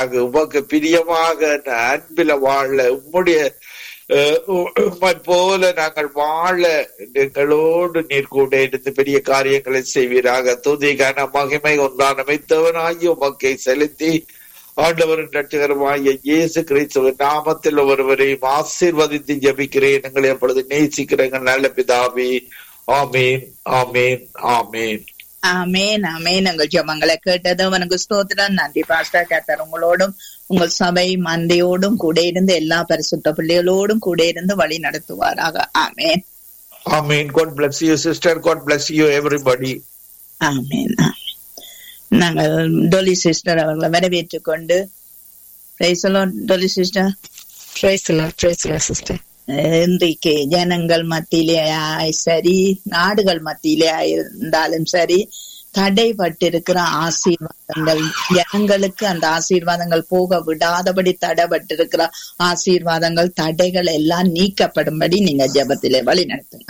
செய்வீராக உமக்கு பிரியமாக அன்பில வாழ உம்முடைய அஹ், உம்மை போல நாங்கள் வாழ எங்களோடு நீர் கூட இருந்து பெரிய காரியங்களை செய்வீராக துதி கன மகிமை ஒன்றான மைத்தவனாகி உமக்கை செலுத்தி ஆண்டவரின் ரட்சகரமாகிய இயேசு கிறிஸ்துவின் நாமத்தில் ஒருவரையும் ஆசீர்வதித்து ஜெபிக்கிறேன் எங்களை அப்பொழுது நேசிக்கிற எங்கள் நல்ல பிதாவே ஆமீன் ஆமீன் ஆமீன் ஆமேன் ஆமேன் உங்கள் ஜெபங்களை கேட்டது உனக்கு ஸ்தோத்திரம் நன்றி பாஸ்டர் கத்தர் உங்களோடும் உங்கள் சபை மந்தையோடும் கூட இருந்து எல்லா பரிசுத்த பிள்ளைகளோடும் கூட இருந்து வழி நடத்துவாராக ஆமேன் ஆமீன் God bless you sister God bless you everybody ஆமேன் ஆமேன். நாங்கள் டொலி சிஸ்டர் அவர்களை வரவேற்றுக் கொண்டு பேசலாம் Dolly sister Praise the Lord, praise the Lord, sister. இன்றைக்கு ஜனங்கள் மத்தியிலே ஆய் சரி நாடுகள் மத்தியிலே இருந்தாலும் சரி தடைப்பட்டிருக்கிற ஆசீர்வாதங்கள் ஜனங்களுக்கு அந்த ஆசீர்வாதங்கள் போக விடாதபடி தடைப்பட்டிருக்கிற ஆசீர்வாதங்கள் தடைகள் எல்லாம் நீக்கப்படும்படி நீங்க ஜெபத்திலே வழி நடத்துங்க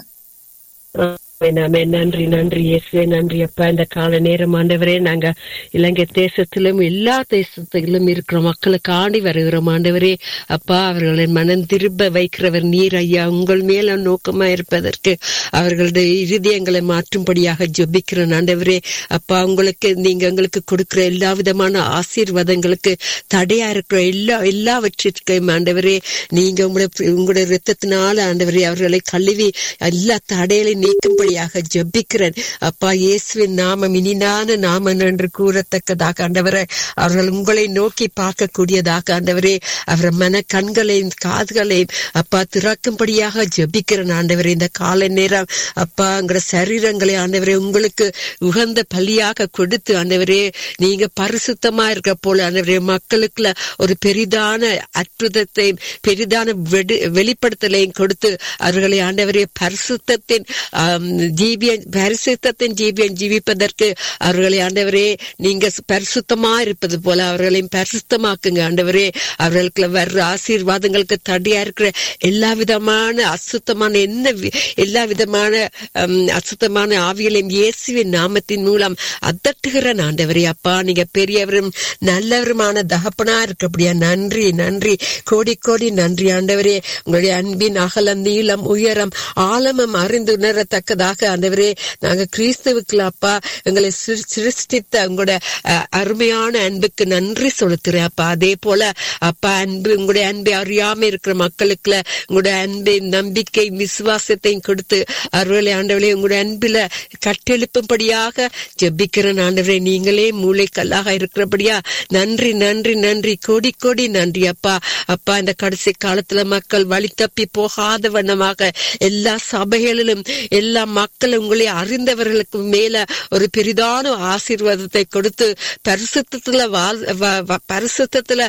ஆமென், ஆமென். நன்றி நன்றி இயேசுவே நன்றி அப்பா இந்த கால நேரம் ஆண்டவரே நாங்க இலங்கை தேசத்திலும் எல்லா தேசத்திலும் இருக்கிற மக்களுக்கு ஆடி வருகிறோம் ஆண்டவரே அப்பா அவர்களை மனம் திரும்ப வைக்கிறவர் நீர் ஐயா உங்கள் மேல நோக்கமா இருப்பதற்கு அவர்களுடைய இருதயங்களை மாற்றும்படியாக ஜெபிக்கிறேன் ஆண்டவரே அப்பா உங்களுக்கு நீங்க எங்களுக்கு கொடுக்கிற எல்லா விதமான ஆசீர்வாதங்களுக்கு தடையா இருக்கிற எல்லா எல்லாவற்றிற்கும் ஆண்டவரே நீங்க உங்களுடைய உங்களுடைய ரத்தத்தினால ஆண்டவரே அவர்களை கழுவி எல்லா தடைகளை நீக்கும்படியாக ஜெபிக்கிறேன் அப்பா இயேசுவின் நாமம் இனிதான நாமம் என்று கூறத்தக்கதாக ஆண்டவரே அவர்கள் உங்களை நோக்கி பார்க்கக்கூடியதாக ஆண்டவரே அவர் மன கண்களையும் காதுகளையும் அப்பா திறக்கும்படியாக ஜெபிக்கிறேன் ஆண்டவரே இந்த காலை நேரம் அப்பா எங்கிற சரீரங்களை ஆண்டவரே உங்களுக்கு உகந்த பலியாக கொடுத்து ஆண்டவரே நீங்க பரிசுத்தமா இருக்க போல ஆண்டவரே மக்களுக்குள்ள ஒரு பெரிதான அற்புதத்தையும் பெரிதான வெடு- வெளிப்படுத்தலையும் கொடுத்து அவர்களை ஆண்டவரே பரிசுத்தத்தின் ஆம், ஜீவியம் பரிசுத்தத்தின் ஜீவியம் ஜீவிப்பதற்கு அவர்களை ஆண்டவரே நீங்க பரிசுத்தமா இருப்பது போல அவர்களையும் பரிசுத்தமாக்குங்க ஆண்டவரே அவர்களுக்கு வர்ற ஆசீர்வாதங்களுக்கு தடையா இருக்கிற எல்லா விதமான அசுத்தமான என்ன வி- எல்லா விதமான ஹம், அசுத்தமான ஆவிகளையும் இயேசுவின் நாமத்தின் மூலம் அதட்டுகிற ஆண்டவரே அப்பா நீங்க பெரியவரும் நல்லவருமான தகப்பனா இருக்கபடியா நன்றி நன்றி கோடி கோடி நன்றி ஆண்டவரே உங்களுடைய அன்பின் அகலம் நீளம் உயரம் ஆழமம் அறிந்து உணரத்தக்கதாக ஆண்டவரே நாங்க கிறிஸ்துவுக்குள்ள அப்பா எங்களை சிரு- சிருஷ்டித்த உங்களோட அஹ், அருமையான அன்புக்கு நன்றி செலுத்துறேன் அப்பா அதே போல அப்பா அன்பு உங்களுடைய அன்பை அறியாம இருக்கிற மக்களுக்குள்ள உங்களுடைய அன்பை நம்பிக்கை விசுவாசத்தையும் கொடுத்து அவர்களை ஆண்டவரே உங்களுடைய அன்பில கட்டெழுப்பும்படியாக ஜெபிக்கிறேன் ஆண்டவரே நீங்களே மூளைக்கல்லாக இருக்கிறபடியா நன்றி நன்றி நன்றி கோடி கோடி நன்றி அப்பா அப்பா இந்த கடைசி காலத்துல மக்கள் வழி தப்பி போகாத வண்ணமாக எல்லா சபைகளிலும் எல்லா மக்கள் உங்களை அறிந்தவர்களுக்கு மேல ஒரு பெரிதான ஆசீர்வாதத்தை கொடுத்து பரிசுத்தத்துல வாழ் வ- வ- பரிசுத்தத்துல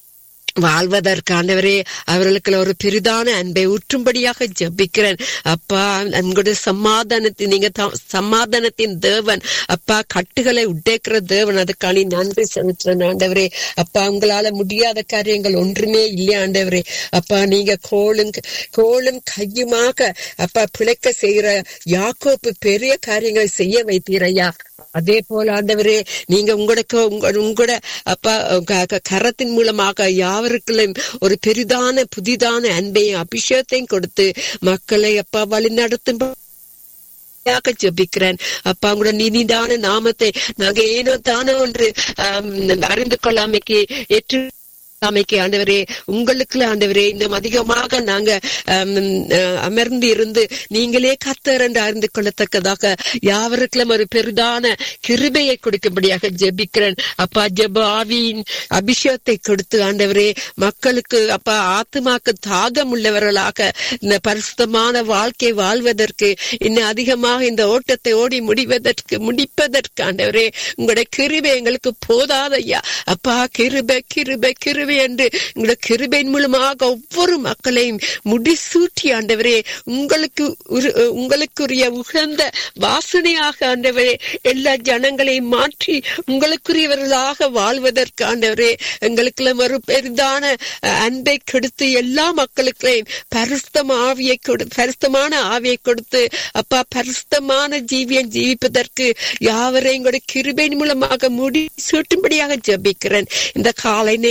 வாழ்வதற்கு ஆண்டவரே அவர்களுக்கு ஒரு பெரிதான அன்பை ஊற்றும்படியாக ஜெபிக்கிறேன் அப்பா உங்களுடைய சமாதானத்தின் நீங்க த- சமாதானத்தின் தேவன் அப்பா கட்டுகளை உடைக்கிற தேவன் அதுக்கான நன்றி செலுத்துறேன் ஆண்டவரே அப்பா உங்களால முடியாத காரியங்கள் ஒன்றுமே இல்லை ஆண்டவரே அப்பா நீங்க கோளும் கோளும் கையுமாக அப்பா பிழைக்க செய்கிற யாக்கோப்பு பெரிய காரியங்களை செய்ய வைத்தீரையா அதே போல ஆண்டவரே நீங்க உங்களுக்கு உங்க- உங்களோட அப்பா க- க- கரத்தின் மூலமாக யாவருக்கும் ஒரு பெரிதான புதிதான அன்பையும் அபிஷேகத்தையும் கொடுத்து மக்களை அப்பா வழி நடத்தும் ஜபிக்கிறேன் அப்பா உங்களோட நிதிதான நாமத்தை நாங்க ஏனோ தானோ ஒன்று ஆம், அறிந்து கொள்ளாமைக்கு ஏற்று அமைக்கு ஆண்டவரே உங்களுக்கு ஆண்டவரே இன்னும் அதிகமாக நாங்க ஆம், அஹ், அமர்ந்து இருந்து நீங்களே கத்தர் என்று அறிந்து கொள்ளத்தக்கதாக யாவருக்கும் ஒரு பெரிதான கிருபையை கொடுக்கும்படியாக ஜெபிக்கிறேன் அப்பா ஜெப ஆவியின் அபிஷேகத்தை கொடுத்து ஆண்டவரே மக்களுக்கு அப்பா ஆத்துமாக்கு தாகம் உள்ளவர்களாக இந்த பரிசுத்தமான வாழ்க்கை வாழ்வதற்கு இன்னும் அதிகமாக இந்த ஓட்டத்தை ஓடி முடிவதற்கு முடிப்பதற்கு ஆண்டவரே உங்களுடைய கிருபை எங்களுக்கு போதாதையா அப்பா கிருபை கிருபை கிருபை என்று உங்களுடைய கிருபையின் மூலமாக ஒவ்வொரு மக்களையும் முடிசூட்டி ஆண்டவரே உங்களுக்கு உரு- உங்களுக்குரிய உகந்த வாசனையாக ஆண்டவரே எல்லா ஜனங்களையும் மாற்றி உங்களுக்குரியவர்களாக வாழ்வதற்கு ஆண்டவரே எங்களுக்கு ஒரு பெரிதான அஹ், அன்பை கொடுத்து எல்லா மக்களுக்களையும் பரிசுத்தம் ஆவியை கொடு பரிசுத்தமான ஆவியை கொடுத்து அப்பா பரிசுத்தமான ஜீவியம் ஜீவிப்பதற்கு யாவரையும் கூட கிருபையின் மூலமாக முடி சூட்டும்படியாக ஜெபிக்கிறேன் இந்த காலை